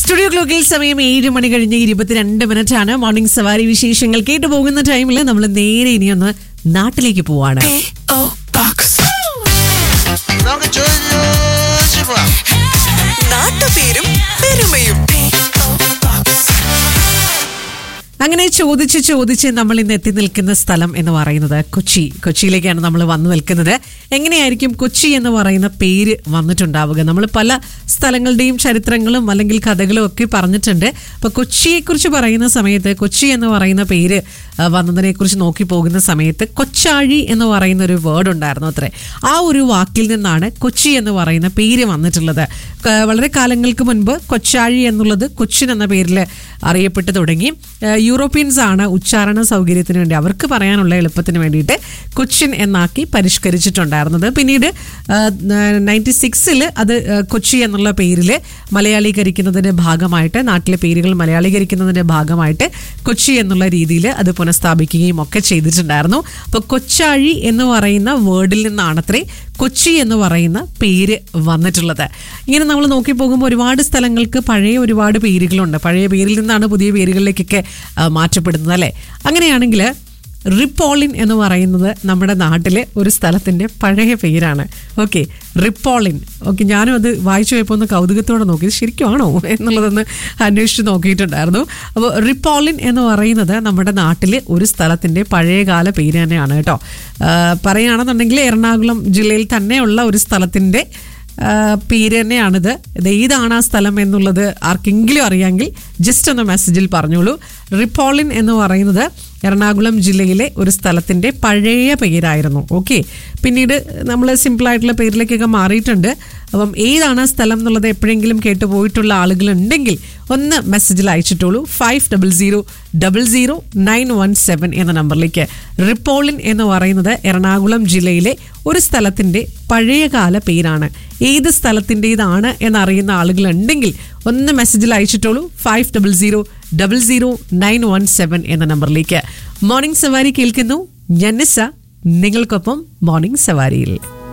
Studio ക്ലോക്കിൽ സമയം ഏഴ് മണി കഴിഞ്ഞ് ഇരുപത്തിരണ്ട് മിനിറ്റ് ആണ് മോർണിംഗ് സവാരി വിശേഷങ്ങൾ കേട്ടു പോകുന്ന ടൈമിൽ നമ്മൾ നേരെ ഇനി ഒന്ന് നാട്ടിലേക്ക് പോവാണ് P.O. Box. നമുക്ക് ചോദിച്ചു പോവാം നാട്ടുപേരും പെരുമയും P.O. Box. അങ്ങനെ ചോദിച്ച് ചോദിച്ച് നമ്മൾ ഇന്ന് എത്തി നിൽക്കുന്ന സ്ഥലം എന്ന് പറയുന്നത് കൊച്ചി കൊച്ചിയിലേക്കാണ് നമ്മൾ വന്നു നിൽക്കുന്നത് എങ്ങനെയായിരിക്കും കൊച്ചി എന്ന് പറയുന്ന പേര് വന്നിട്ടുണ്ടാവുക നമ്മൾ പല സ്ഥലങ്ങളുടെയും ചരിത്രങ്ങളും അല്ലെങ്കിൽ കഥകളും ഒക്കെ പറഞ്ഞിട്ടുണ്ട് അപ്പൊ കൊച്ചിയെക്കുറിച്ച് പറയുന്ന സമയത്ത് കൊച്ചി എന്ന് പറയുന്ന പേര് ആ, വന്നതിനെ കുറിച്ച് നോക്കി പോകുന്ന സമയത്ത് കൊച്ചാഴി എന്ന് പറയുന്ന ഒരു വേർഡ് ഉണ്ടായിരുന്നു അത്രേ ആ ഒരു വാക്കിൽ നിന്നാണ് കൊച്ചി എന്ന് പറയുന്ന പേര് വന്നിട്ടുള്ളത് ക- വളരെ കാലങ്ങൾക്ക് മുൻപ് കൊച്ചാഴി എന്നുള്ളത് കൊച്ചിൻ എന്ന പേരിൽ അറിയപ്പെട്ടു തുടങ്ങി ഏഹ് യൂറോപ്യൻസ് ആണ് ഉച്ചാരണ സൗകര്യത്തിന് വേണ്ടി അവർക്ക് പറയാനുള്ള എളുപ്പത്തിന് വേണ്ടിയിട്ട് കൊച്ചിൻ എന്നാക്കി പരിഷ്കരിച്ചിട്ടുണ്ടായിരുന്നത് പിന്നീട് നയൻറ്റി സിക്സിൽ അത് ഏഹ് കൊച്ചി എന്നുള്ള പേരിൽ മലയാളീകരിക്കുന്നതിന്റെ ഭാഗമായിട്ട് നാട്ടിലെ പേരുകൾ മലയാളീകരിക്കുന്നതിന്റെ ഭാഗമായിട്ട് കൊച്ചി എന്നുള്ള രീതിയിൽ അത് പുനഃസ്ഥാപിക്കുകയും ഒക്കെ ചെയ്തിട്ടുണ്ടായിരുന്നു അപ്പോൾ കൊച്ചാഴി എന്ന് പറയുന്ന വേർഡിൽ നിന്നാണത്രേ കൊച്ചി എന്ന് പറയുന്ന പേര് വന്നിട്ടുള്ളത് ഇങ്ങനെ നമ്മൾ നോക്കി പോകുമ്പോൾ ഒരുപാട് സ്ഥലങ്ങൾക്ക് പഴയ ഒരുപാട് പേരുകളുണ്ട് പഴയ പേരിൽ നിന്നാണ് പുതിയ പേരുകളിലേക്കൊക്കെ ആ, മാറ്റപ്പെടുന്നത് അല്ലേ അങ്ങനെയാണെങ്കിൽ റിപ്പോളിൻ എന്ന് പറയുന്നത് നമ്മുടെ നാട്ടിലെ ഒരു സ്ഥലത്തിൻ്റെ പഴയ പേരാണ് ഓക്കെ റിപ്പോളിൻ ഓക്കെ ഞാനും അത് വായിച്ചു പോയപ്പോൾ ഒന്ന് കൗതുകത്തോടെ നോക്കി ഇത് ശരിക്കുമാണോ എന്നുള്ളതൊന്ന് അന്വേഷിച്ച് നോക്കിയിട്ടുണ്ടായിരുന്നു അപ്പോൾ റിപ്പോളിൻ എന്ന് പറയുന്നത് നമ്മുടെ നാട്ടിലെ ഒരു സ്ഥലത്തിൻ്റെ പഴയകാല പേര് തന്നെയാണ് കേട്ടോ ആ, പറയുകയാണെന്നുണ്ടെങ്കിൽ എറണാകുളം ജില്ലയിൽ തന്നെയുള്ള ഒരു സ്ഥലത്തിൻ്റെ ആ, പേര് തന്നെയാണിത് ഇത് ഏതാണ് ആ സ്ഥലം എന്നുള്ളത് ആർക്കെങ്കിലും അറിയാമെങ്കിൽ ജസ്റ്റ് ഒന്ന് മെസ്സേജിൽ പറഞ്ഞോളൂ റിപ്പോളിൻ എന്ന് പറയുന്നത് എറണാകുളം ജില്ലയിലെ ഒരു സ്ഥലത്തിൻ്റെ പഴയ പേരായിരുന്നു ഓക്കെ പിന്നീട് നമ്മൾ സിമ്പിളായിട്ടുള്ള പേരിലേക്കൊക്കെ മാറിയിട്ടുണ്ട് അപ്പം ഏതാണ് ആ സ്ഥലം എന്നുള്ളത് എപ്പോഴെങ്കിലും കേട്ടു പോയിട്ടുള്ള ആളുകളുണ്ടെങ്കിൽ ഒന്ന് മെസ്സേജിൽ അയച്ചിട്ടുള്ളൂ five double zero double zero nine one seven എന്ന നമ്പറിലേക്ക് റിപ്പോളിൻ എന്ന് പറയുന്നത് എറണാകുളം ജില്ലയിലെ ഒരു സ്ഥലത്തിൻ്റെ പഴയകാല പേരാണ് ഏത് സ്ഥലത്തിൻ്റെതാണ് എന്നറിയുന്ന ആളുകളുണ്ടെങ്കിൽ ഒന്ന് മെസ്സേജിൽ അയച്ചിട്ടുള്ളൂ five double zero double zero nine one seven എന്ന നമ്പറിലേക്ക് മോർണിംഗ് സവാരി കേൾക്കുന്നു ഞന്നിസ നിങ്ങൾക്കൊപ്പം മോർണിംഗ് സവാരിയിൽ